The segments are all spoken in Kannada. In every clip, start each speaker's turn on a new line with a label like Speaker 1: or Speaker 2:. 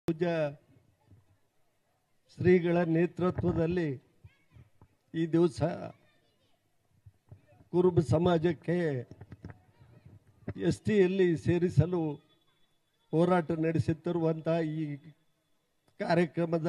Speaker 1: ಪೂಜ್ಯ ಶ್ರೀಗಳ ನೇತೃತ್ವದಲ್ಲಿ ಈ ದಿವಸ ಕುರುಬ ಸಮಾಜಕ್ಕೆ ಎಸ್ ಟಿಯಲ್ಲಿ ಸೇರಿಸಲು ಹೋರಾಟ ನಡೆಸುತ್ತಿರುವಂತಹ ಈ ಕಾರ್ಯಕ್ರಮದ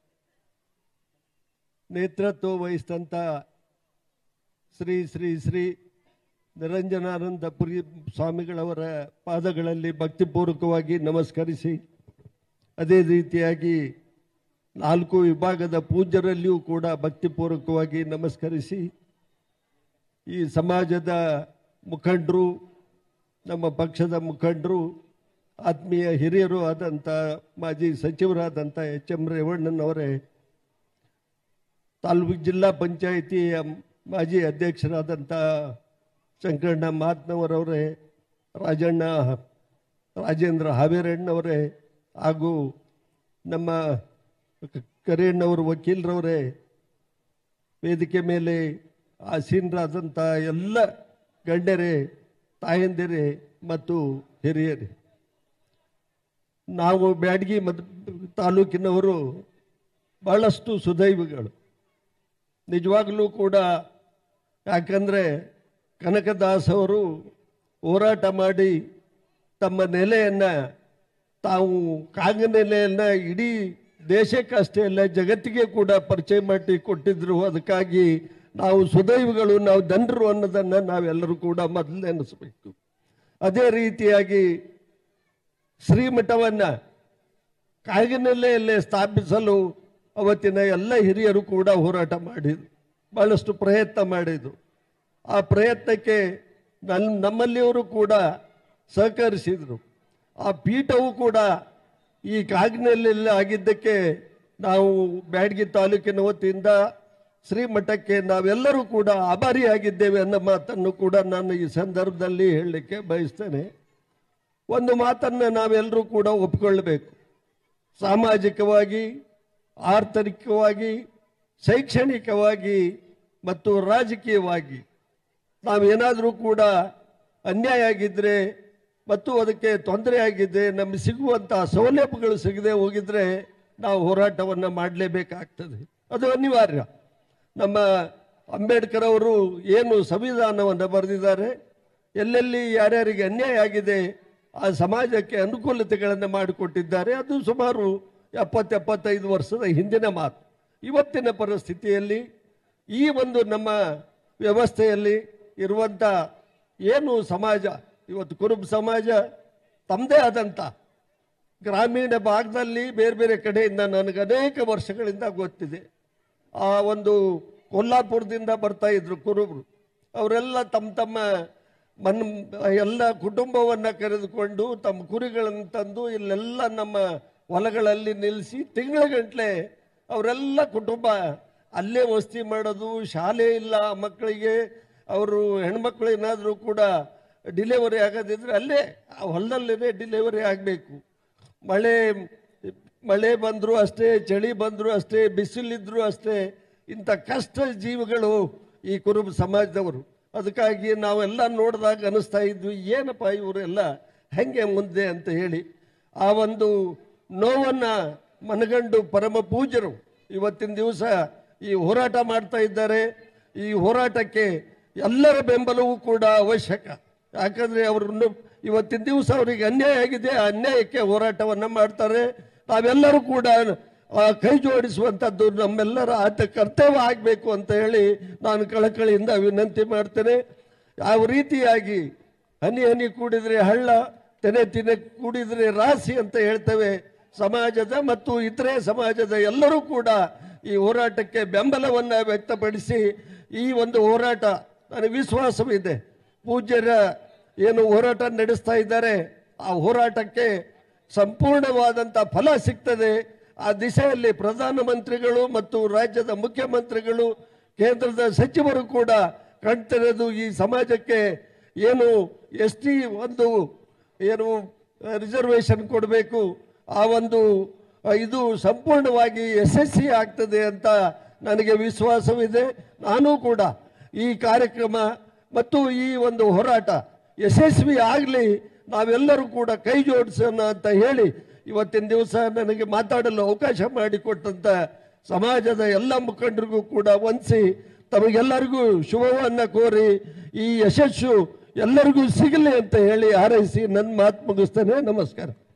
Speaker 1: ನೇತೃತ್ವ ವಹಿಸಿದಂಥ ಶ್ರೀ ಶ್ರೀ ಶ್ರೀ ನಿರಂಜನಾನಂದಪುರಿ ಸ್ವಾಮಿಗಳವರ ಪಾದಗಳಲ್ಲಿ ಭಕ್ತಿಪೂರ್ವಕವಾಗಿ ನಮಸ್ಕರಿಸಿ ಅದೇ ರೀತಿಯಾಗಿ ನಾಲ್ಕು ವಿಭಾಗದ ಪೂಜ್ಯರಲ್ಲಿಯೂ ಕೂಡ ಭಕ್ತಿಪೂರ್ವಕವಾಗಿ ನಮಸ್ಕರಿಸಿ ಈ ಸಮಾಜದ ಮುಖಂಡರು ನಮ್ಮ ಪಕ್ಷದ ಮುಖಂಡರು ಆತ್ಮೀಯ ಹಿರಿಯರು ಆದಂಥ ಮಾಜಿ ಸಚಿವರಾದಂಥ ಎಚ್ ಎಂ ರೇವಣ್ಣನವರೇ ತಾಲೂಕು ಜಿಲ್ಲಾ ಪಂಚಾಯಿತಿಯ ಮಾಜಿ ಅಧ್ಯಕ್ಷರಾದಂಥ ಶಂಕರಣ್ಣ ಮಾತ್ನವರವರೇ ರಾಜಣ್ಣ ರಾಜೇಂದ್ರ ಹಾವೇರಣ್ಣವರೇ ಹಾಗೂ ನಮ್ಮ ಕ- ಕರಿಯಣ್ಣವರು ವಕೀಲರವರೇ ವೇದಿಕೆ ಮೇಲೆ ಆಸೀನರಾದಂಥ ಎಲ್ಲ ಗಣ್ಯರೇ ತಾಯಂದಿರೇ ಮತ್ತು ಹಿರಿಯರೇ ನಾವು ಬ್ಯಾಡಗಿ ಮದ್ ತಾಲೂಕಿನವರು ಬಹಳಷ್ಟು ಸುದೈವಿಗಳು ನಿಜವಾಗಲೂ ಕೂಡ ಯಾಕಂದರೆ ಕನಕದಾಸ್ ಅವರು ಹೋರಾಟ ಮಾಡಿ ತಮ್ಮ ನೆಲೆಯನ್ನು ತಾವು ಕಾಗನೆಲೆಯನ್ನು ಇಡೀ ದೇಶಕ್ಕಷ್ಟೇ ಅಲ್ಲ ಜಗತ್ತಿಗೆ ಕೂಡ ಪರಿಚಯ ಮಾಡಿ ಕೊಟ್ಟಿದ್ರು ಅದಕ್ಕಾಗಿ ನಾವು ಸುದೈವಿಗಳು ನಾವು ದಂಡರು ಅನ್ನೋದನ್ನು ನಾವೆಲ್ಲರೂ ಕೂಡ ಮೊದಲು ನೆನೆಸ್ಬೇಕು ಅದೇ ರೀತಿಯಾಗಿ ಶ್ರೀಮಠವನ್ನು ಕಾಗಿನೆಲೆಯಲ್ಲೇ ಸ್ಥಾಪಿಸಲು ಅವತ್ತಿನ ಎಲ್ಲ ಹಿರಿಯರು ಕೂಡ ಹೋರಾಟ ಮಾಡಿದರು ಬಹಳಷ್ಟು ಪ್ರಯತ್ನ ಮಾಡಿದರು ಆ ಪ್ರಯತ್ನಕ್ಕೆ ನನ್ನ ನಮ್ಮಲ್ಲಿಯವರು ಕೂಡ ಸಹಕರಿಸಿದರು ಆ ಪೀಠವು ಕೂಡ ಈ ಕಾಗಿನೆಲೆಯಲ್ಲಿ ಆಗಿದ್ದಕ್ಕೆ ನಾವು ಬ್ಯಾಡಗಿ ತಾಲೂಕಿನ ವತಿಯಿಂದ ಶ್ರೀಮಠಕ್ಕೆ ನಾವೆಲ್ಲರೂ ಕೂಡ ಆಭಾರಿಯಾಗಿದ್ದೇವೆ ಅನ್ನೋ ಮಾತನ್ನು ಕೂಡ ನಾನು ಈ ಸಂದರ್ಭದಲ್ಲಿ ಹೇಳಲಿಕ್ಕೆ ಬಯಸ್ತೇನೆ ಒಂದು ಮಾತನ್ನು ನಾವೆಲ್ಲರೂ ಕೂಡ ಒಪ್ಪಿಕೊಳ್ಳಬೇಕು ಸಾಮಾಜಿಕವಾಗಿ ಆರ್ಥಿಕವಾಗಿ ಶೈಕ್ಷಣಿಕವಾಗಿ ಮತ್ತು ರಾಜಕೀಯವಾಗಿ ನಾವೇನಾದರೂ ಕೂಡ ಅನ್ಯಾಯ ಆಗಿದ್ದರೆ ಮತ್ತು ಅದಕ್ಕೆ ತೊಂದರೆ ಆಗಿದ್ದರೆ ನಮಗೆ ಸಿಗುವಂಥ ಸೌಲಭ್ಯಗಳು ಸಿಗದೆ ಹೋಗಿದ್ರೆ ನಾವು ಹೋರಾಟವನ್ನು ಮಾಡಲೇಬೇಕಾಗ್ತದೆ ಅದು ಅನಿವಾರ್ಯ ನಮ್ಮ ಅಂಬೇಡ್ಕರ್ ಅವರು ಏನು ಸಂವಿಧಾನವನ್ನು ಬರೆದಿದ್ದಾರೆ ಎಲ್ಲೆಲ್ಲಿ ಯಾರ್ಯಾರಿಗೆ ಅನ್ಯಾಯ ಆಗಿದೆ ಆ ಸಮಾಜಕ್ಕೆ ಅನುಕೂಲತೆಗಳನ್ನು ಮಾಡಿಕೊಟ್ಟಿದ್ದಾರೆ ಅದು ಸುಮಾರು ಎಪ್ಪತ್ತು ಎಪ್ಪತ್ತೈದು ವರ್ಷದ ಹಿಂದಿನ ಮಾತು ಇವತ್ತಿನ ಪರಿಸ್ಥಿತಿಯಲ್ಲಿ ಈ ಒಂದು ನಮ್ಮ ವ್ಯವಸ್ಥೆಯಲ್ಲಿ ಇರುವಂಥ ಏನು ಸಮಾಜ ಇವತ್ತು ಕುರುಬ ಸಮಾಜ ತಮ್ಮದೇ ಆದಂಥ ಗ್ರಾಮೀಣ ಭಾಗದಲ್ಲಿ ಬೇರೆ ಬೇರೆ ಕಡೆಯಿಂದ ನನಗೆ ಅನೇಕ ವರ್ಷಗಳಿಂದ ಗೊತ್ತಿದೆ ಆ ಒಂದು ಕೊಲ್ಲಾಪುರದಿಂದ ಬರ್ತಾ ಇದ್ರು ಕುರುಬರು ಅವರೆಲ್ಲ ತಮ್ಮ ತಮ್ಮ ಮನ್ ಎಲ್ಲ ಕುಟುಂಬವನ್ನು ಕರೆದುಕೊಂಡು ತಮ್ಮ ಕುರಿಗಳನ್ನು ತಂದು ಇಲ್ಲೆಲ್ಲ ನಮ್ಮ ಹೊಲಗಳಲ್ಲಿ ನಿಲ್ಲಿಸಿ ತಿಂಗಳಗಂಟ್ಲೆ ಅವರೆಲ್ಲ ಕುಟುಂಬ ಅಲ್ಲೇ ವಸ್ತಿ ಮಾಡೋದು ಶಾಲೆ ಇಲ್ಲ ಮಕ್ಕಳಿಗೆ ಅವರು ಹೆಣ್ಮಕ್ಳು ಏನಾದರೂ ಕೂಡ ಡಿಲಿವರಿ ಆಗೋದಿದ್ರೆ ಅಲ್ಲೇ ಆ ಹೊಲದಲ್ಲೇ ಡಿಲಿವರಿ ಆಗಬೇಕು ಮಳೆ ಮಳೆ ಬಂದರೂ ಅಷ್ಟೇ ಚಳಿ ಬಂದರೂ ಅಷ್ಟೇ ಬಿಸಿಲಿದ್ರು ಅಷ್ಟೇ ಇಂಥ ಕಷ್ಟ ಜೀವಿಗಳು ಈ ಕುರುಬ ಸಮಾಜದವರು ಅದಕ್ಕಾಗಿ ನಾವೆಲ್ಲ ನೋಡಿದಾಗ ಅನಿಸ್ತಾ ಇದ್ವಿ ಏನಪ್ಪ ಇವರೆಲ್ಲ ಹೆಂಗೆ ಮುಂದೆ ಅಂತ ಹೇಳಿ ಆ ಒಂದು ನೋವನ್ನು ಮನಗಂಡು ಪರಮ ಪೂಜ್ಯರು ಇವತ್ತಿನ ದಿವಸ ಈ ಹೋರಾಟ ಮಾಡ್ತಾ ಇದ್ದಾರೆ ಈ ಹೋರಾಟಕ್ಕೆ ಎಲ್ಲರ ಬೆಂಬಲವೂ ಕೂಡ ಅವಶ್ಯಕ ಯಾಕಂದ್ರೆ ಅವರನ್ನು ಇವತ್ತಿನ ದಿವಸ ಅವರಿಗೆ ಅನ್ಯಾಯ ಆಗಿದೆ ಆ ಅನ್ಯಾಯಕ್ಕೆ ಹೋರಾಟವನ್ನು ಮಾಡ್ತಾರೆ ನಾವೆಲ್ಲರೂ ಕೂಡ ಆ ಕೈ ಜೋಡಿಸುವಂಥದ್ದು ನಮ್ಮೆಲ್ಲರ ಆತ ಕರ್ತವ್ಯ ಆಗಬೇಕು ಅಂತ ಹೇಳಿ ನಾನು ಕಳಕಳಿಯಿಂದ ವಿನಂತಿ ಮಾಡ್ತೇನೆ ಯಾವ ರೀತಿಯಾಗಿ ಹನಿ ಹನಿ ಕೂಡಿದ್ರೆ ಹಳ್ಳ ತೆನೆ ತಿನೆ ಕೂಡಿದ್ರೆ ರಾಸಿ ಅಂತ ಹೇಳ್ತೇವೆ ಸಮಾಜದ ಮತ್ತು ಇತರೆ ಸಮಾಜದ ಎಲ್ಲರೂ ಕೂಡ ಈ ಹೋರಾಟಕ್ಕೆ ಬೆಂಬಲವನ್ನ ವ್ಯಕ್ತಪಡಿಸಿ ಈ ಒಂದು ಹೋರಾಟ ನನಗೆ ವಿಶ್ವಾಸವಿದೆ ಪೂಜ್ಯರ ಏನು ಹೋರಾಟ ನಡೆಸ್ತಾ ಇದ್ದಾರೆ ಆ ಹೋರಾಟಕ್ಕೆ ಸಂಪೂರ್ಣವಾದಂಥ ಫಲ ಸಿಗ್ತದೆ ಆ ದಿಶೆಯಲ್ಲಿ ಪ್ರಧಾನಮಂತ್ರಿಗಳು ಮತ್ತು ರಾಜ್ಯದ ಮುಖ್ಯಮಂತ್ರಿಗಳು ಕೇಂದ್ರದ ಸಚಿವರು ಕೂಡ ಕಣ್ತೆರೆದು ಈ ಸಮಾಜಕ್ಕೆ ಏನು ಎಸ್ ಟಿ ಒಂದು ಏನು ರಿಸರ್ವೇಶನ್ ಕೊಡಬೇಕು ಆ ಒಂದು ಆ, ಇದು ಸಂಪೂರ್ಣವಾಗಿ ಯಶಸ್ವಿ ಆಗ್ತದೆ ಅಂತ ನನಗೆ ವಿಶ್ವಾಸವಿದೆ ನಾನು ಕೂಡ ಈ ಕಾರ್ಯಕ್ರಮ ಮತ್ತು ಈ ಒಂದು ಹೋರಾಟ ಯಶಸ್ವಿ ಆಗಲಿ ನಾವೆಲ್ಲರೂ ಕೂಡ ಕೈ ಜೋಡಿಸೋಣ ಅಂತ ಹೇಳಿ ಇವತ್ತಿನ ದಿವಸ ನನಗೆ ಮಾತಾಡಲು ಅವಕಾಶ ಮಾಡಿಕೊಟ್ಟಂತ ಸಮಾಜದ ಎಲ್ಲ ಮುಖಂಡರಿಗೂ ಕೂಡ ವಂದಿಸಿ ತಮಗೆಲ್ಲರಿಗೂ ಶುಭವನ್ನ ಕೋರಿ ಈ ಯಶಸ್ಸು ಎಲ್ಲರಿಗೂ ಸಿಗಲಿ ಅಂತ ಹೇಳಿ ಹಾರೈಸಿ ನನ್ನ ಮಾತು ಮುಗಿಸ್ತೇನೆ ನಮಸ್ಕಾರ